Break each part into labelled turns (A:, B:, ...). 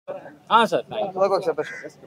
A: ஆ sir thank you
B: okay okay sir பேசுங்க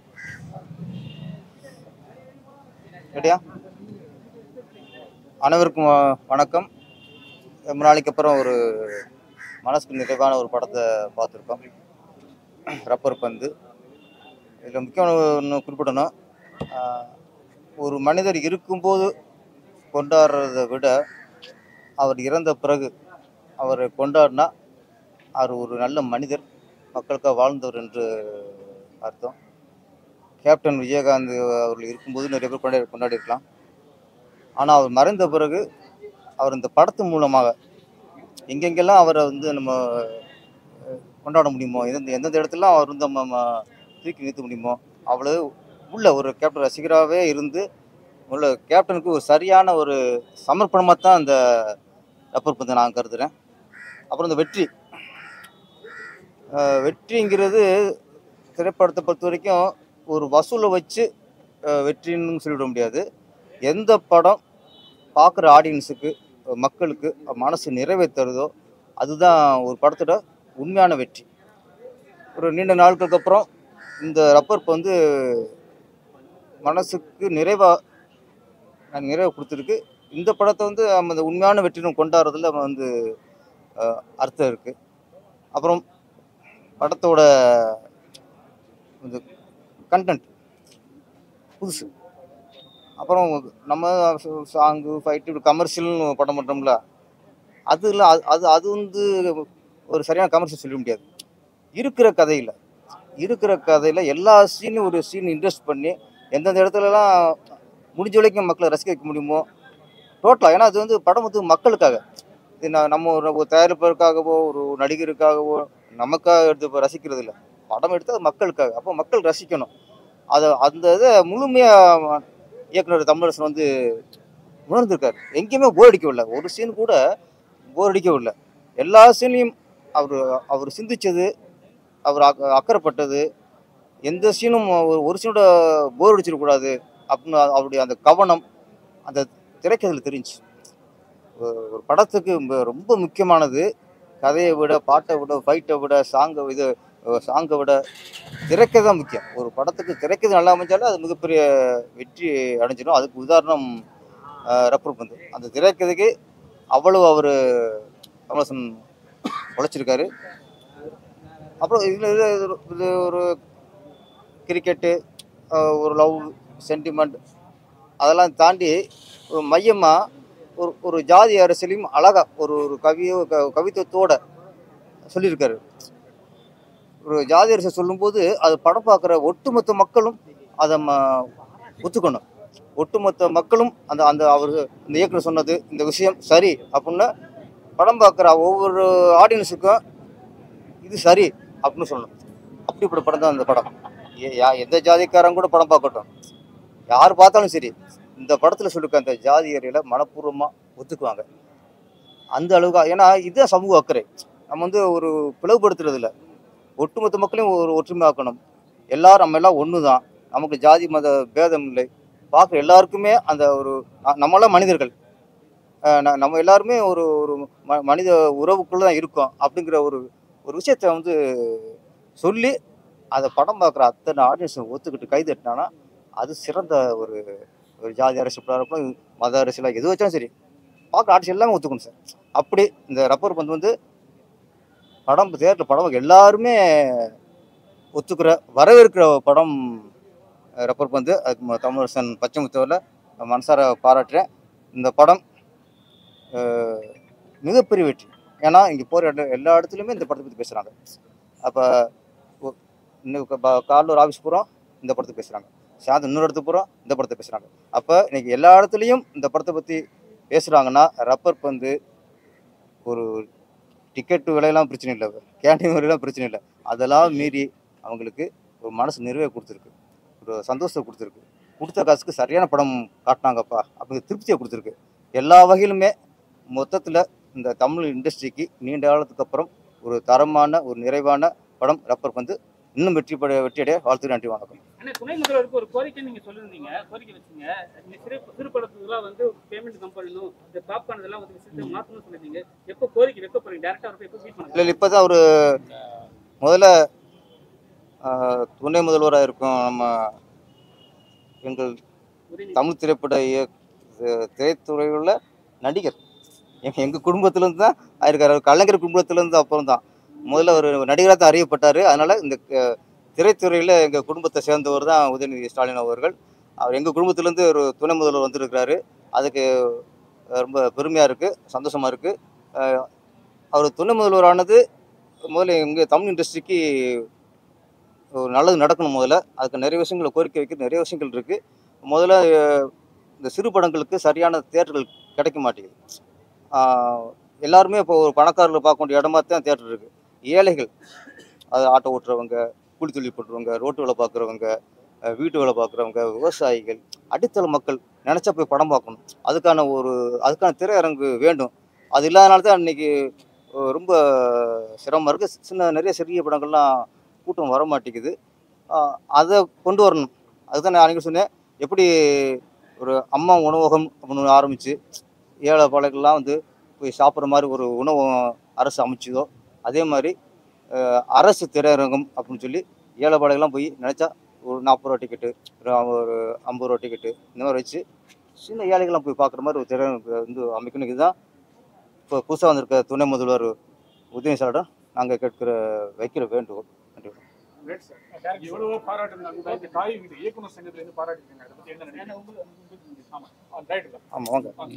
B: ரெடியா அனைவருக்கும் வ- வணக்கம் ரொம்ப நாளைக்கு அப்புறம் ஒரு மனசுக்கு நிறைவான ஒரு படத்தை பார்த்துருக்கோம் ரப்பர் பந்து இதில் முக்கியமான ஒன்று குறிப்பிடணும் ஆஹ், ஒரு மனிதர் இருக்கும்போது கொண்டாடுறதை விட அவர் இறந்த பிறகு அவரை கொண்டாடினா அவர் ஒரு நல்ல மனிதர் மக்களுக்காக வாழ்ந்தவர் என்று அர்த்தம் கேப்டன் விஜயகாந்த் அவர்கள் இருக்கும்போது நிறைய பேர் கொண்டாடி கொண்டாடி இருக்கலாம் ஆனால் அவர் மறைந்த பிறகு அவர் இந்த படத்து மூலமாக எங்கெங்கெல்லாம் அவரை வந்து நம்ம அஹ், கொண்டாட முடியுமோ எந்த எந்தெந்த இடத்துலாம் அவர் வந்து நம்ம நம்ம தூக்கி நிறுத்த முடியுமோ அவ்வளோ உள்ள ஒரு கேப்டன் ரசிகராகவே இருந்து உள்ள கேப்டனுக்கு ஒரு சரியான ஒரு சமர்ப்பணமாக தான் அந்த ரப்பர் பந்தை நான் கருதுகிறேன் அப்புறம் இந்த வெற்றி அஹ் வெற்றிங்கிறது திரைப்படத்தை பொறுத்த வரைக்கும் ஒரு வசூலை வச்சு அஹ் வெற்றின்னு சொல்லிவிட முடியாது எந்த படம் பார்க்குற ஆடியன்ஸுக்கு மக்களுக்கு மனசு நிறைவேற்றுறதோ அதுதான் ஒரு படத்தோட உண்மையான வெற்றி ஒரு நீண்ட நாட்களுக்கு அப்புறம் இந்த ரப்பர் வந்து மனசுக்கு நிறைவாக நிறைவு கொடுத்துருக்கு இந்த படத்தை வந்து நம்ம இந்த உண்மையான வெற்றின்னு கொண்டாடுறதுல நம்ம வந்து அஹ், அர்த்தம் இருக்குது அப்புறம் படத்தோட இந்த கண்டென்ட் புதுசு அப்புறம் நம்ம சாங்கு ஃபைட்டு கமர்ஷியல்னு படம் பண்ணுறோம்ல அது இல்லை அது அது அது வந்து ஒரு சரியான கமர்ஷியல் சொல்ல முடியாது இருக்கிற கதையில் இருக்கிற கதையில் எல்லா சீனும் ஒரு சீன் இன்ட்ரெஸ்ட் பண்ணி எந்தெந்த இடத்துலலாம் முடிஞ்ச வரைக்கும் மக்களை ரசிக்க வைக்க முடியுமோ டோட்டலாக ஏன்னா அது வந்து படம் வந்து மக்களுக்காக இது நான் நம்ம ஒரு ஒரு தயாரிப்பதற்காகவோ ஒரு நடிகருக்காகவோ நமக்காக எடுத்து இப்போ ரசிக்கிறது இல்லை படம் எடுத்து அது மக்களுக்காக அப்போ மக்கள் ரசிக்கணும் அதை அந்த இதை முழுமையாக இயக்குனர் தமிழரசன் வந்து உணர்ந்திருக்காரு எங்கேயுமே போர் அடிக்கவில்லை ஒரு சீன் கூட போர் அடிக்கவில்லை எல்லா சீனையும் அவர் அவர் சிந்திச்சது அவர் அக்க- அக்கறைப்பட்டது எந்த சீனும் ஒரு ஒரு சீனோட போர் அடிச்சிடக்கூடாது அப்படின்னு அவருடைய அந்த கவனம் அந்த திரைக்கதையில் தெரிஞ்சு ஒரு படத்துக்கு ரொம்ப- ரொம்ப முக்கியமானது கதையை விட பாட்டை விட ஃபைட்டை விட சாங்கை இது சாங்கை விட திரைக்கதை தான் முக்கியம் ஒரு படத்துக்கு திரைக்கதை நல்லா அமைஞ்சாலும் அது மிகப்பெரிய வெற்றி அடைஞ்சிடும் அதுக்கு உதாரணம் அஹ், ரப்பர் பந்து அந்த திரைக்கதைக்கு அவ்வளவு அவர் கமலசன் உழைச்சிருக்காரு அப்புறம் இதில் இது இது- இது ஒரு கிரிக்கெட்டு ஒரு லவ் சென்டிமெண்ட் அதெல்லாம் தாண்டி ஒரு மையமாக ஒரு ஒரு ஜாதி அரசியலையும் அழகாக ஒரு ஒரு கவியோ க கவித்துவத்தோட சொல்லியிருக்காரு ஒரு ஜாதி அரசியல் சொல்லும்போது அது படம் பார்க்குற ஒட்டுமொத்த மக்களும் அதை ம ஒத்துக்கணும் ஒட்டுமொத்த மக்களும் அந்த அந்த அவர் இந்த இயக்குனர் சொன்னது இந்த விஷயம் சரி அப்படின்னு படம் பார்க்குற ஒவ்வொரு ஆடியன்ஸுக்கும் இது சரி அப்படின்னு சொல்லணும் அப்படிப்பட்ட படம் தான் இந்த படம் ஏ- யா- எந்த ஜாதிக்காரங்க கூட படம் பார்க்கட்டும் யார் பார்த்தாலும் சரி இந்த படத்தில் சொல்லிருக்க அந்த ஜாதி ஏரியால மனப்பூர்வமாக ஒத்துக்குவாங்க அந்த அளவுக்கு ஏன்னா இதுதான் சமூக அக்கறை நம்ம வந்து ஒரு பிளவுபடுத்துறது இல்லை ஒட்டுமொத்த மக்களையும் ஒரு ஒற்றுமையாக்கணும் எல்லாரும் நம்ம எல்லாம் ஒன்று தான் நமக்கு ஜாதி மத பேதம் இல்லை பார்க்குற எல்லாருக்குமே அந்த ஒரு ந- நம்மளாம் மனிதர்கள் அஹ் ந- நம்ம எல்லாருமே ஒரு ஒரு ம மனித உறவுக்குள்ள தான் இருக்கோம் அப்படிங்கிற ஒரு ஒரு விஷயத்தை வந்து சொல்லி அதை படம் பார்க்குற அத்தனை ஆடியன்ஸை ஒத்துக்கிட்டு கை தட்டினானா அது சிறந்த ஒரு ஒரு ஜாதி அரசியலாக இருக்கும் மத அரசியலாக எது வச்சாலும் சரி பார்க்குற ஆடியன்ஸ் எல்லாமே ஒத்துக்கணும் சார் அப்படி இந்த ரப்பர் பந்து வந்து படம் தேட்டர் படம் எல்லாருமே ஒத்துக்கிற வரவேற்கிற படம் அஹ், ரப்பர் பந்து அதுக்கு ம- தமிழரசன் பச்சைமுத்தவில் மனசார பாராட்டுறேன் இந்த படம் அஹ், மிகப்பெரிய வெற்றி ஏன்னா இங்கே போகிற இடம் எல்லா இடத்துலையுமே இந்த படத்தை பற்றி பேசுகிறாங்க அப்போ இன்னும் காலைல ஒரு ஆஃபீஸ் போகிறோம் இந்த படத்தை பேசுகிறாங்க சாயந்தரம் இன்னொரு இடத்துக்கு போகிறோம் இந்த படத்தை பேசுகிறாங்க அப்போ இன்னைக்கு எல்லா இடத்துலையும் இந்த படத்தை பற்றி பேசுகிறாங்கன்னா ரப்பர் பந்து ஒரு டிக்கெட்டு விலையெல்லாம் பிரச்சனை இல்லை கேண்டீன் விலையெல்லாம் பிரச்சனை இல்லை அதெல்லாம் மீறி அவங்களுக்கு ஒரு மனசு நிறைவே கொடுத்துருக்கு ஒரு சந்தோஷத்தை கொடுத்துருக்கு கொடுத்த காசுக்கு சரியான படம் காட்டினாங்கப்பா அப்படிங்கிற திருப்தியை கொடுத்துருக்கு எல்லா வகையிலுமே மொத்தத்தில் இந்த தமிழ் இண்டஸ்ட்ரிக்கு நீண்ட காலத்துக்கு அப்புறம் ஒரு தரமான ஒரு நிறைவான படம் ரப்பர் பந்து இன்னும் வெற்றி பட வெற்றியடைய வாழ்த்து நன்றி வணக்கம்
C: ஆனா துணை முதல்வருக்கு ஒரு கோரிக்கை நீங்க சொல்லிருந்தீங்க கோரிக்கை வச்சீங்க இந்த சிறு சிறு படத்துக்குலாம் வந்து பேமெண்ட் கம்பெனிலும் இந்த பாப்கார்ன் இதெல்லாம் வந்து விஷயத்தை மாத்தணும்னு சொல்லிருந்தீங்க எப்போ கோரிக்கை வைக்க போறீங்க டேரக்டா போய் எப்போ மீட்
B: இல்லை
C: பண்ணுங்க
B: இப்போ தான் ஒரு முதல்ல ஆஹ் துணை முதல்வராக இருக்கும் நம்ம எங்கள்
C: உதயநிதி
B: தமிழ் திரைப்பட இய- தி- திரைத்துறையுள்ள நடிகர் எங்க எங்க குடும்பத்திலேருந்து தான் ஆயிருக்காரு அவர் கலைஞர் குடும்பத்திலேருந்து அப்புறம் தான் முதல்ல ஒரு நடிகராக தான் அறியப்பட்டார் அதனால இந்த க- திரைத்துறையில் எங்கள் குடும்பத்தை சேர்ந்தவர் தான் உதயநிதி ஸ்டாலின் அவர்கள் அவர் எங்கள் குடும்பத்திலேருந்து ஒரு துணை முதல்வர் வந்திருக்கிறாரு அதுக்கு அஹ், ரொம்ப பெருமையாக இருக்குது சந்தோஷமாக இருக்குது அவர் துணை முதல்வரானது முதல்ல எங்கள் தமிழ் இண்டஸ்ட்ரிக்கு ஒரு நல்லது நடக்கணும் முதல்ல அதுக்கு நிறைய விஷயங்களை கோரிக்கை வைக்க நிறைய விஷயங்கள் இருக்குது முதல்ல அஹ், இந்த சிறு படங்களுக்கு சரியான தேட்டர்கள் கிடைக்க மாட்டேங்குது ஆஹ், எல்லாருமே இப்போ ஒரு பணக்காரர்கள் பார்க்க வேண்டிய இடமா தான் தேட்டர் இருக்குது ஏழைகள் அது ஆட்டோ ஓட்டுறவங்க கூலி தொழில் பண்ணுறவங்க ரோட்டு வேலை பார்க்குறவங்க அஹ், வீட்டு வேலை பார்க்குறவங்க விவசாயிகள் அடித்தள மக்கள் நினச்சா போய் படம் பார்க்கணும் அதுக்கான ஒரு அதுக்கான திரையரங்கு வேண்டும் அது இல்லாதனால தான் இன்னைக்கு அஹ், ரொம்ப சிரமமாக இருக்குது சின்ன நிறைய சிறிய படங்கள்லாம் கூட்டம் வர மாட்டேங்குது ஆஹ், அதை கொண்டு வரணும் அதுதான் நான் அன்றைக்கி சொன்னேன் எப்படி ஒரு அம்மா உணவகம் அப்படின்னு ஆரம்பித்து ஏழை பாளையங்கள்லாம் வந்து போய் சாப்பிட்ற மாதிரி ஒரு உணவகம் அரசு அமைச்சுதோ அதே மாதிரி அஹ், அரசு திரையரங்கம் அப்படின்னு சொல்லி ஏழை பாளையங்கள்லாம் போய் நினச்சா ஒரு நாற்பது ரூபா டிக்கெட்டு ஒரு ஒரு ஐம்பது ரூபா டிக்கெட்டு இந்த மாதிரி வச்சு சின்ன ஏழைகள்லாம் போய் பார்க்குற மாதிரி ஒரு திரையரங்கு வந்து அமைக்கணும் இதுதான் இப்போ புதுசாக வந்திருக்க துணை முதல்வர் உதயசாலிடம் நாங்கள் கேட்கிற வைக்கிற வேண்டுகோள் நன்றி
A: Great sir. எவ்வளவோ பாராட்டுனாங்க கூட இந்த தாய் வீடு இயக்குனர் சங்கத்துல இருந்து பாராட்டிருக்காங்க அதை பத்தி என்ன நினைக்கிறீங்க ஆமா ரைட் தான்
B: ஆமாம் வாங்க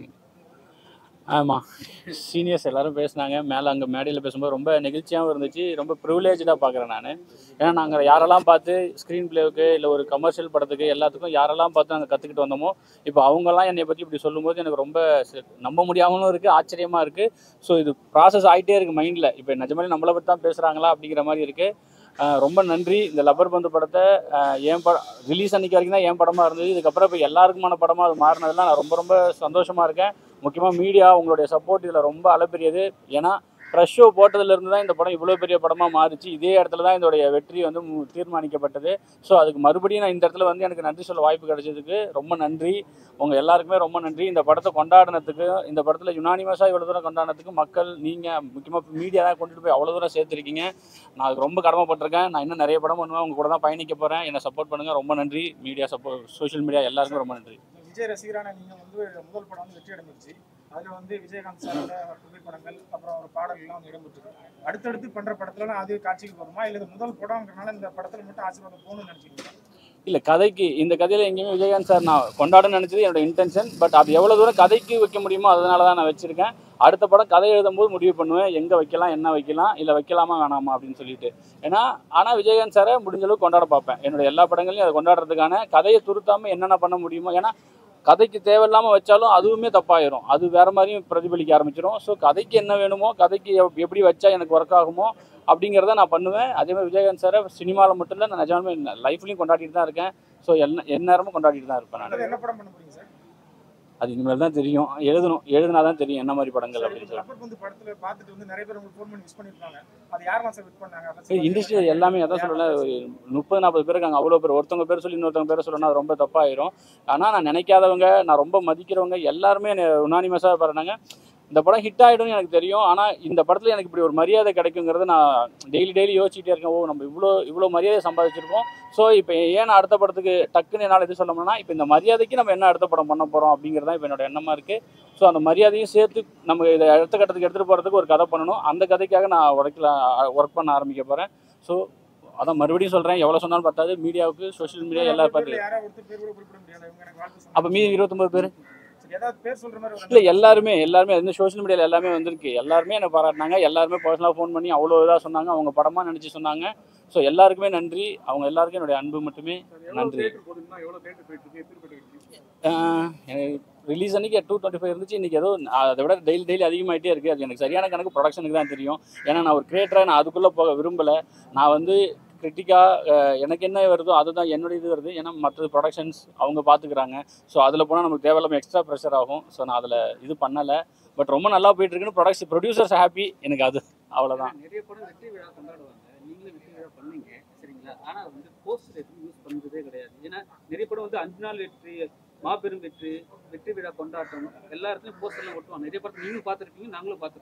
D: ஆமாம் சீனியர்ஸ் எல்லாரும் பேசுனாங்க மேலே அங்கே மேடையில் பேசும்போது ரொம்ப நெகிழ்ச்சியாகவும் இருந்துச்சு ரொம்ப ப்ரிவிலேஜாக பார்க்குறேன் நான் ஏன்னா நாங்கள் யாரெல்லாம் பார்த்து ஸ்க்ரீன் பிளேவுக்கு இல்லை ஒரு கமர்ஷியல் படத்துக்கு எல்லாத்துக்கும் யாரெல்லாம் பார்த்து நாங்கள் கற்றுக்கிட்டு வந்தோமோ இப்போ அவங்கெல்லாம் என்னை பற்றி இப்படி சொல்லும்போது எனக்கு ரொம்ப ச- நம்ப முடியாமலும் இருக்குது ஆச்சரியமாக இருக்குது ஸோ இது ப்ராசஸ் ஆகிட்டே இருக்குது மைண்டில் இப்போ நிஜமாலே நம்மளை பற்றி தான் பேசுகிறாங்களா அப்படிங்கிற மாதிரி இருக்குது ரொம்ப நன்றி இந்த லப்பர் பந்து படத்தை ஆஹ் என் படம் ரிலீஸ் அன்னைக்கு வரைக்கும் தான் என் படமாக இருந்தது இதுக்கப்புறம் இப்போ எல்லாருக்குமான படமாக அது மாறினதுலாம் நான் ரொம்ப ரொம்ப சந்தோஷமாக இருக்கேன் முக்கியமாக மீடியா உங்களுடைய சப்போர்ட் இதில் ரொம்ப அளப்பெரியது ஏன்னா ப்ரெஷ் ஷோ போட்டதுலேருந்து தான் இந்த படம் இவ்வளோ பெரிய படமாக மாறிச்சு இதே இடத்துல தான் இதோடைய வெற்றி வந்து மு- தீர்மானிக்கப்பட்டது ஸோ அதுக்கு மறுபடியும் நான் இந்த இடத்துல வந்து எனக்கு நன்றி சொல்ல வாய்ப்பு கிடைச்சதுக்கு ரொம்ப நன்றி உங்கள் எல்லாருக்குமே ரொம்ப நன்றி இந்த படத்தை கொண்டாடினதுக்கு இந்த படத்தில் யுனானிமஸாக இவ்வளோ தூரம் கொண்டாடினதுக்கு மக்கள் நீங்கள் முக்கியமாக மீடியா தான் கொண்டுட்டு போய் அவ்வளோ தூரம் சேர்த்துருக்கீங்க நான் அதுக்கு ரொம்ப கடமைப்பட்டிருக்கேன் நான் இன்னும் நிறைய படம் பண்ணுவேன் உங்க கூட தான் பயணிக்க போகிறேன் என்னை சப்போர்ட் பண்ணுங்கள் ரொம்ப நன்றி மீடியா சப்போர்ட் சோஷியல் மீடியா எல்லாருக்கும் ரொம்ப நன்றி
A: விஜய் ரசிகரான நீங்க வந்து முதல் படம் வந்து வெற்றி அடைஞ்சிருச்சு அதுல வந்து விஜயகாந்த் சாரோட புகைப்படங்கள் அப்புறம் ஒரு பாடல்கள்லாம் வந்து இடம்பெற்றிருக்கு அடுத்தடுத்து பண்ற படத்துலலாம் அது காட்சிக்கு போகுமா இல்ல இது முதல் படம்ங்கிறனால இந்த படத்துல மட்டும் ஆசீர்வாதம் போகணும்னு நினைச்சிருக்கீங்க
D: இல்லை கதைக்கு இந்த கதையில் எங்கேயுமே விஜயகாந்த் சார் நான் கொண்டாடணும்னு நினச்சது என்னோட இன்டென்ஷன் பட் அது எவ்வளோ தூரம் கதைக்கு வைக்க முடியுமோ அதனால தான் நான் வச்சுருக்கேன் அடுத்த படம் கதை எழுதும்போது முடிவு பண்ணுவேன் எங்கே வைக்கலாம் என்ன வைக்கலாம் இல்லை வைக்கலாமா வேணாமா அப்படின்னு சொல்லிட்டு ஏன்னா ஆனால் விஜயகாந்த் சாரை முடிஞ்ச அளவுக்கு கொண்டாட பார்ப்பேன் என்னோட எல்லா படங்களையும் அதை கொண்டாடுறதுக்கான கதையை துருத்தாமல் என்னென்ன பண்ண முடியுமோ ஏன்னா கதைக்கு தேவையில்லாமல் வச்சாலும் அதுவுமே தப்பாயிரும் அது வேற மாதிரியும் பிரதிபலிக்க ஆரம்பிச்சிடும் ஸோ கதைக்கு என்ன வேணுமோ கதைக்கு எப்- எப்படி வச்சா எனக்கு ஒர்க் ஆகுமோ அப்படிங்கிறத நான் பண்ணுவேன் அதே மாதிரி விஜயகாந்த் சாரை சினிமாவில் மட்டும் இல்லை நான் நிஜமாலுமே லைஃப்லையும் கொண்டாடிட்டு தான் இருக்கேன் ஸோ என்ன எந்நேரமும் கொண்டாடிட்டு தான் இருப்பேன் நான்
A: அடுத்தது என்ன படம் பண்ண போறீங்க சார்
D: அது இனிமேல் தான் தெரியும் எழுதணும் எழுதினா தான் தெரியும் என்ன மாதிரி படங்கள்
A: சரி,
D: அப்படின்னு
A: இப்ப
D: சொல்லி
A: ரப்பர் பந்து படத்துல பார்த்துட்டு வந்து நிறைய பேர் உங்களுக்கு ஃபோன் பண்ணி விஷ் பண்ணிருக்காங்க அது யாரெல்லாம் சார் விஷ் பண்ணாங்க அதெல்லாம்
D: இண்டஸ்ட்ரி எல்லாமே அதான் சொல்லல ஒரு முப்பது நாற்பது பேர் இருக்காங்க அவ்வளோ பேர் ஒருத்தவங்க பேர் சொல்லி இன்னொருத்தவங்க பேர் சொல்லணும் அது ரொம்ப தப்பாயிரும் ஆனால் நான் நினைக்காதவங்க நான் ரொம்ப மதிக்கிறவங்க எல்லாருமே உனானிமஸாக பாருனாங்க இந்த படம் ஹிட் ஆகிடும்னு எனக்கு தெரியும் ஆனால் இந்த படத்தில் எனக்கு இப்படி ஒரு மரியாதை கிடைக்குங்கிறத நான் டெய்லி டெய்லி யோசிச்சுட்டே இருக்கேன் ஓ நம்ம இவ்வளோ இவ்வளோ மரியாதை சம்பாதிச்சிருக்கோம் ஸோ இப்போ ஏன் நான் அடுத்த படத்துக்கு டக்குன்னு என்னால் இது சொல்ல முடியும்னா இப்போ இந்த மரியாதைக்கு நம்ம என்ன அடுத்த படம் பண்ண போகிறோம் அப்படிங்கிறது தான் இப்போ என்னோட எண்ணமாக இருக்குது ஸோ அந்த மரியாதையும் சேர்த்து நம்ம இதை அடுத்த கட்டத்துக்கு எடுத்துகிட்டு போகிறதுக்கு ஒரு கதை பண்ணணும் அந்த கதைக்காக நான் உடைக்கல ஒர்க் பண்ண ஆரம்பிக்க போகிறேன் ஸோ அதான் மறுபடியும் சொல்கிறேன் எவ்வளோ சொன்னாலும் பத்தாது மீடியாவுக்கு சோஷியல் மீடியா எல்லா பார்த்து
A: யாராவது ஒருத்தர் பேர் கூட குறிப்பிட முடியாது இவங்க எனக்கு வாழ்த்து சொன்னாங்க.
D: அப்போ மீதி இருபத்தொம்பது பேர்
A: சரி, ஏதாவது பேர் சொல்ற மாதிரி ஒரு
D: இல்லை எல்லாருமே எல்லாருமே இந்த சோஷியல் மீடியாவில் எல்லாமே வந்திருக்கு எல்லாருமே என்னை பாராட்டினாங்க எல்லாருமே பர்சனலாக ஃபோன் பண்ணி அவ்வளோ இதாக சொன்னாங்க அவங்க படமாக நினச்சி சொன்னாங்க ஸோ எல்லாருக்குமே நன்றி அவங்க எல்லாருக்கும் என்னுடைய அன்பு மட்டுமே நன்றி.
A: தேட்டர் போகுதுன்னா எவ்வளவு தேட்டர் போயிட்டு இருக்கு எப்படி போயிட்டு இருக்கு
D: ஆஹ் எனக்கு ரிலீஸ் அன்னைக்கு டூ டுவெண்ட்டி ஃபைவ் இருந்துச்சு இன்றைக்கி ஏதோ அதை விட டெய்லி டெய்லி அதிகமாகிட்டே இருக்குது அது எனக்கு சரியான கணக்கு ப்ரொடக்ஷனுக்கு தான் தெரியும் ஏன்னா நான் ஒரு கிரியேட்டராக நான் அதுக்குள்ளே போக விரும்பலை நான் வந்து கிரிட்டிக்காக எனக்கு என்ன வருதோ அதுதான் என்னுடைய இது வருது ஏன்னா மற்றது ப்ரொடக்ஷன்ஸ் அவங்க பார்த்துக்கிறாங்க ஸோ அதில் போனால் நமக்கு தேவையில்லாமல் எக்ஸ்ட்ரா ப்ரெஷர் ஆகும் ஸோ நான் அதில் இது பண்ணலை பட் ரொம்ப நல்லா போயிட்டு இருக்குன்னு ப்ரொடக்ஷன் ப்ரொடியூசர்ஸ் ஹாப்பி எனக்கு அது அவ்வளோதான்
C: நிறைய படம் வெற்றி விழா கொண்டாடுவாங்க நீங்களும் வெற்றி விழா பண்ணீங்க சரிங்களா ஆனா வந்து போஸ்டர் எதுவும் யூஸ் பண்றதே கிடையாது ஏன்னா நிறைய படம் வந்து அஞ்சு நாள் வெற்றி மாபெரும் வெற்றி வெற்றி விழா கொண்டாட்டம் எல்லா இடத்துலயும் போஸ்டர்லாம் ஒட்டுவாங்க நிறைய படம் நீங்களும் பார்த்துருப்பீங்க நாங்களும் பார்த்துருப்போம்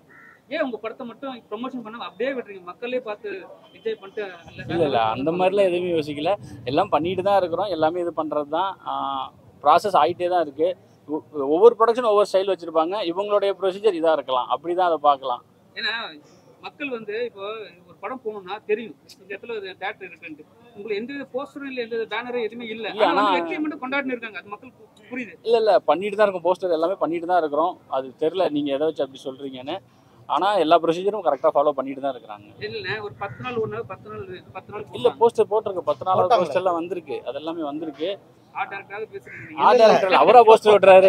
C: ஏன் உங்க படத்தை மட்டும் ப்ரொமோஷன் பண்ணாம அப்படியே விடுறீங்க மக்களே பார்த்து விஜய் பண்ணிட்டு
D: இல்லை இல்லை அந்த மாதிரிலாம் எதுவுமே யோசிக்கல எல்லாம் பண்ணிட்டு தான் இருக்கிறோம் எல்லாமே இது பண்ணுறது தான் ப்ராசஸ் ஆகிட்டே தான் இருக்குது ஒவ்வொரு ப்ரொடக்ஷன் ஒவ்வொரு ஸ்டைல் வச்சுருப்பாங்க இவங்களுடைய ப்ரொசீஜர் இதாக இருக்கலாம் அப்படி தான் அதை பார்க்கலாம்
C: ஏன்னா மக்கள் வந்து இப்போ ஒரு படம் போகணும்னா தெரியும் இந்த இடத்துல தேட்டர் இருக்குன்ட்டு உங்களுக்கு எந்த போஸ்டரும் இல்லை எந்த பேனரும் எதுவுமே இல்ல
D: இல்ல,
C: ஆனா
D: ஆனா-
C: வெற்றி மட்டும் கொண்டாடினு இருக்காங்க அது மக்களுக்கு புரியுது
D: இல்லை இல்லை பண்ணிட்டு தான் இருக்கும் போஸ்டர் எல்லாமே பண்ணிட்டு தான் இருக்கிறோம் அது தெரில நீங்கள் எதை வச்சு அப்படி சொல்கிறீங்கன்னு ஆனால் எல்லா ப்ரொசீஜரும் கரெக்டாக ஃபாலோ பண்ணிட்டு தான் இருக்கிறாங்க
C: இல்ல ஒரு பத்து நாள் ஒரு நாள் பத்து நாள் பத்து நாள்
D: இல்லை போஸ்டர் போட்டிருக்கு பத்து நாள்
A: போட்டாங்களே.
D: போஸ்டர்லாம் வந்திருக்கு அதெல்லாமே வந்திருக்கு
C: ஆர்ட் டேரக்டராக பேசுறீங்க
D: ஆர்ட் டைரக்டர் அவரா போஸ்டர் விட்டுறாரு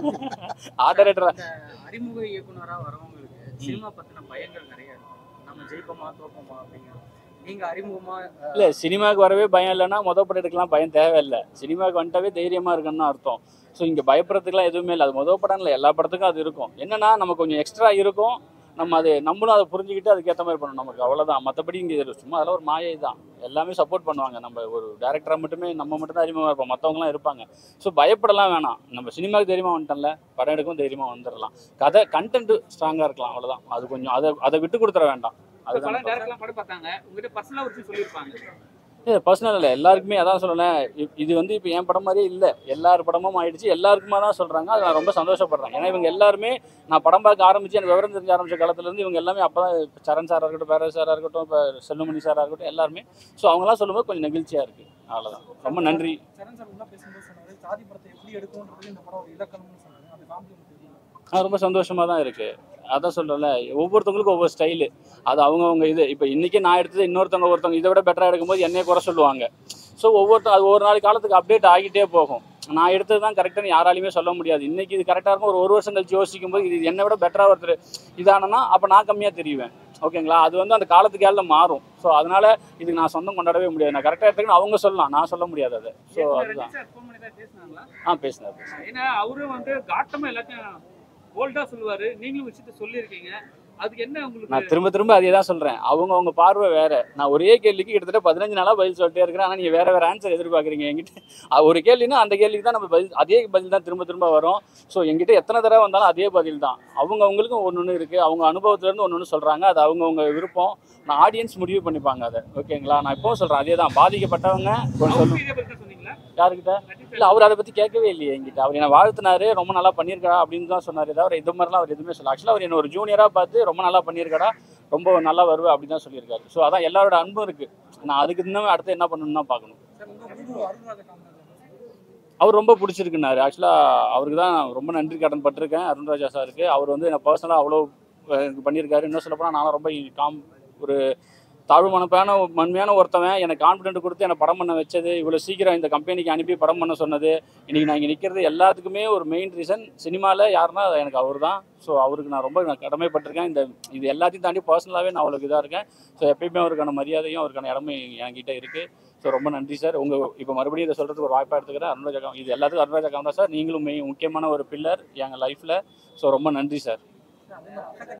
D: ஆர்ட் டைரக்டர்
E: இந்த அறிமுக இயக்குனரா வரவங்களுக்கு சினிமா பத்தின பயங்கள் நிறைய இருக்கும் நம்ம ஜெயிப்போமா தோப்போமா அப்படிங்கிறது நீங்க அறிமுகமா அஹ்,
D: இல்லை சினிமாவுக்கு வரவே பயம் இல்லைன்னா மொதல் படம் எடுக்கலாம் பயம் தேவையில்லை சினிமாவுக்கு வந்துட்டாவே தைரியமாக இருக்குன்னு அர்த்தம் ஸோ இங்கே பயப்படுறதுக்குலாம் எதுவுமே இல்லை அது மொதல் படம் இல்லை எல்லா படத்துக்கும் அது இருக்கும் என்னன்னா நம்ம கொஞ்சம் எக்ஸ்ட்ரா இருக்கும் நம்ம அது நம்மளும் அதை புரிஞ்சுக்கிட்டு அதுக்கேற்ற மாதிரி பண்ணணும் நமக்கு அவ்வளோதான் மற்றபடி இங்கே சும்மா அதெல்லாம் ஒரு மாயை தான் எல்லாமே சப்போர்ட் பண்ணுவாங்க நம்ம ஒரு டேரக்டராக மட்டுமே நம்ம மட்டும் தான் அறிமுகமாக இருப்போம் மற்றவங்களாம் இருப்பாங்க ஸோ பயப்படலாம் வேணாம் நம்ம சினிமாவுக்கு தைரியமாக வந்துட்டோம்ல படம் எடுக்கவும் தைரியமாக வந்துடலாம் கதை கண்டென்ட் ஸ்ட்ராங்காக இருக்கலாம் அவ்வளோதான் அது கொஞ்சம் அதை அதை விட்டு கொடுத்துட வேண்டாம்
C: பல
D: அதுதான்
C: டேரக்டர்லாம் படம் பார்த்தாங்க உங்ககிட்ட பர்சனலா ஒரு விஷயம் சொல்லியிருப்பாங்க
D: இல்லை பர்சனல் இல்லை எல்லாருக்குமே அதான் சொல்லலை இது வந்து இப்போ என் படம் மாதிரியே இல்லை எல்லார் படமும் ஆயிடுச்சு எல்லாருக்குமா தான் சொல்கிறாங்க அது நான் ரொம்ப சந்தோஷப்படுறேன் ஏன்னா இவங்க எல்லாருமே நான் படம் பார்க்க ஆரம்பிச்சு எனக்கு விவரம் தெரிஞ்ச ஆரம்பிச்ச காலத்துலேருந்து இவங்க எல்லாமே அப்போ தான் சரண் சாராக இருக்கட்டும் பேர சாராக இருக்கட்டும் இப்போ செல்லுமணி சாராக இருக்கட்டும் எல்லாருமே ஸோ அவங்களாம் சொல்லும்போது கொஞ்சம் நெகிழ்ச்சியாக இருக்குது அவ்வளோதான் ரொம்ப நன்றி
A: சரண் சார் உள்ள பேசும்போது சொன்னாரு சாதி படத்தை எப்படி எடுக்கணுன்றது இந்த படம் ஒரு இலக்கணம்னு சொன்னாங்க அந்த காம்ப்ளிமெண்ட்
D: ஆ, ரொம்ப சந்தோஷமாக தான் இருக்குது அதான் சொல்கிறேன்ல ஒவ்வொருத்தவங்களுக்கும் ஒவ்வொரு ஸ்டைலு அது அவங்கவுங்க இது இப்போ இன்றைக்கி நான் எடுத்தது இன்னொருத்தவங்க ஒருத்தவங்க இதை விட பெட்டராக எடுக்கும்போது என்னைய குறை சொல்லுவாங்க ஸோ ஒவ்வொருத்தர் அது ஒரு நாள் காலத்துக்கு அப்டேட் ஆகிட்டே போகும் நான் எடுத்தது தான் கரெக்டானு யாராலையுமே சொல்ல முடியாது இன்றைக்கி இது கரெக்டாக இருக்கும் ஒரு ஒரு வருஷம் கழிச்சு யோசிக்கும் போது இது என்னை விட பெட்டராக ஒருத்தர் இதானனா அப்போ நான் கம்மியாக தெரியுவேன் ஓகேங்களா அது வந்து அந்த காலத்துக்கு ஏழ மாறும் ஸோ அதனால் இதுக்கு நான் சொந்தம் கொண்டாடவே முடியாது நான் கரெக்டாக எடுத்துக்கணும் அவங்க சொல்லலாம் நான் சொல்ல முடியாது அதை ஸோ அதுதான்
C: சார் ஃபோன் பண்ணி தான் பேசினாங்களா
D: ஆ பேசினார் பேசினார்
C: ஏன்னா அவரும் வந்து காட்டமா எல்லாத்தையும் போல்டா சொல்லுவாரு நீங்களும் விஷயத்த சொல்லியிருக்கீங்க அதுக்கு என்ன உங்களுக்கு
D: நான் திரும்ப திரும்ப அதே தான் சொல்கிறேன் அவங்க அவங்க பார்வை வேற நான் ஒரே கேள்விக்கு கிட்டத்தட்ட பதினஞ்சு நாளாக பதில் சொல்லிட்டே இருக்கிறேன் ஆனால் நீங்கள் வேற வேற ஆன்சர் எதிர்பார்க்குறீங்க என்கிட்ட அது ஒரு கேள்வினா அந்த கேள்விக்கு தான் நம்ம பதில் அதே பதில் தான் திரும்ப திரும்ப வரும் ஸோ என்கிட்ட எத்தனை தடவை வந்தாலும் அதே பதில் தான் அவங்க அவங்களுக்கும் ஒன்று ஒன்று இருக்குது அவங்க அனுபவத்துலேருந்து ஒன்று ஒன்று சொல்கிறாங்க அது அவங்கவுங்க விருப்பம் நான் ஆடியன்ஸ் முடிவு பண்ணிப்பாங்க அதை ஓகேங்களா நான் இப்போவும் சொல்கிறேன் அதே தான் பாதிக்கப்பட்டவங்க கொஞ்சம் சொல்லணும்
C: அவருக்கு இதே பத்தி தான் சொன்னீங்களா
D: யாருக்கிட்ட
C: நடிகர்
D: இல்லை அவர் அதை பற்றி கேட்கவே இல்லையே என்கிட்ட அவர் என்ன வாழ்த்தினாரு ரொம்ப நல்லா பண்ணியிருக்கா அப்படின்னு தான் சொன்னார் தவிர இது மாதிரிலாம் அவர் எதுவுமே சொல்ல ஆக்சுவலாக அவர் என்ன ஒரு ஜூனியராக பார்த்து ரொம்ப நல்லா பண்ணியிருக்காடா ரொம்ப நல்லா வருவேன் அப்படின்னு தான் சொல்லியிருக்காரு ஸோ அதான் எல்லாரோட அன்பும் இருக்குது நான் அதுக்கு இன்னும் அடுத்து என்ன பண்ணணும்னு தான் பார்க்கணும்
A: சார் உங்க குரு அருண்ராஜ காமராஜர்
D: அவர் ரொம்ப பிடிச்சிருக்குனாரு ஆக்சுவலாக அவருக்கு தான் நான் ரொம்ப நன்றி கடன் பட்டிருக்கேன் அருண்ராஜா சாருக்கு அவர் வந்து என்ன பர்சனலாக அவ்வளோ அஹ், எனக்கு பண்ணியிருக்காரு இன்னும் சொல்லப்போனால் நானும் ரொம்ப காம் ஒரு தாழ்வு மனப்பான மண்மையான ஒருத்தவன் எனக்கு கான்ஃபிடென்ட் கொடுத்து என்னை படம் பண்ண வச்சது இவ்வளோ சீக்கிரம் இந்த கம்பெனிக்கு அனுப்பி படம் பண்ண சொன்னது இன்றைக்கி நான் இங்கே நிற்கிறது எல்லாத்துக்குமே ஒரு மெயின் ரீசன் சினிமாவில் யாருன்னா அது எனக்கு அவர் தான் ஸோ அவருக்கு நான் ரொம்ப நான் கடமைப்பட்டிருக்கேன் இந்த இது எல்லாத்தையும் தாண்டி பர்சனலாகவே நான் அவளுக்கு இதாக இருக்கேன் ஸோ எப்பயுமே அவருக்கான மரியாதையும் அவருக்கான இடமும் என்கிட்ட இருக்குது ஸோ ரொம்ப நன்றி சார் உங்கள் இப்போ மறுபடியும் இதை சொல்கிறதுக்கு ஒரு வாய்ப்பாக எடுத்துக்கிறேன் அருண்ராஜா காம் இது எல்லாத்துக்கும் அருண்ராஜா காமரா சார் நீங்களும் மெய் முக்கியமான ஒரு பில்லர் எங்கள் லைஃப்பில் ஸோ ரொம்ப நன்றி சார்
A: அவங்க அக்கா